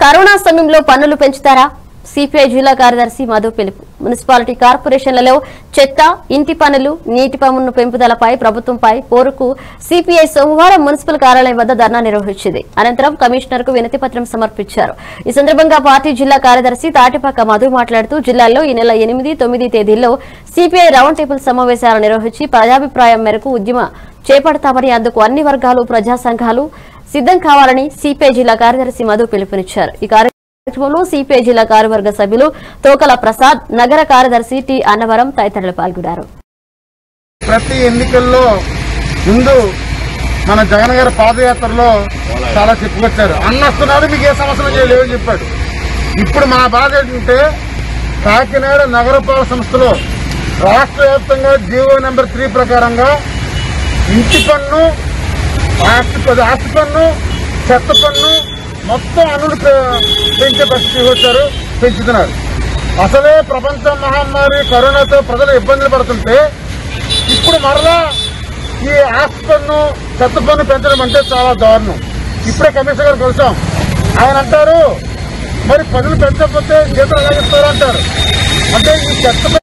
corona సమయంలో పన్నులు పెంచుతారా CPI జిల్లా కార్యదర్శి మధు పిలుపు మున్సిపాలిటీ కార్పొరేషన్లలో చెత్త ఇంటి పనులు నీటి పన్ను పెంపుదలపై ప్రభుత్వంపై పోరుకు సిపిఐ సోమవారం మున్సిపల్ కార్యాలయం వద్ద ధర్నా నిర్వహించింది అనంతరం కమిషనర్ కు వినతి పత్రం సమర్పించారు ఈ సందర్భంగా పార్టీ జిల్లా కార్యదర్శి తాటిపాక మధు మాట్లాడుతూ జిల్లాలో ఈ నెల ఎనిమిది తొమ్మిది తేదీల్లో సిపిఐ రౌండ్ టేబుల్ సమావేశాలు నిర్వహించి ప్రజాభిప్రాయం మేరకు ఉద్యమ చేపడతామని అందుకు అన్ని వర్గాలు ప్రజా సంఘాలు సిద్ధం కావాలని సిపిఐ జిల్లా కార్యదర్శి మధు పిలుపునిచ్చారు ఈ కార్యక్రమంలో సిపిఐ జిల్లా కార్యవర్గ సభ్యులు తోకల ప్రసాద్ నగర కార్యదర్శి టి అన్నవరం తదితరులు పాల్గొన్నారు ప్రతి ఎన్నికల్లో ముందు మన జగన్ గారి పాదయాత్రలో చాలా చెప్పుకొచ్చారు అన్న వస్తున్నారు మీకు ఏ సమస్యలు చేయలేవని చెప్పాడు ఇప్పుడు మన బాధ ఏంటంటే కాకినాడ నగరపాలక సంస్థలో రాష్ట్ర వ్యాప్తంగా జీవో నెంబర్ త్రీ ప్రకారంగా ఇంటి పన్ను ఆస్తి ప- ఆస్తి పన్ను చెత్త పన్ను మొత్తం అన్నులు పె- పెంచే పరిస్థితి వచ్చారు పెంచుతున్నారు అసలే ప్రపంచ మహమ్మారి కరోనాతో ప్రజలు ఇబ్బందులు పడుతుంటే ఇప్పుడు మరలా ఈ ఆస్తి పన్ను చెత్త పన్ను పెంచడం అంటే చాలా దారుణం ఇప్పుడే కమిషనర్ గారు కలిసాం ఆయన అంటారు మరి పన్నులు పెంచకపోతే జీతం ఎలాగిస్తారు అంటారు అంటే ఈ చెత్త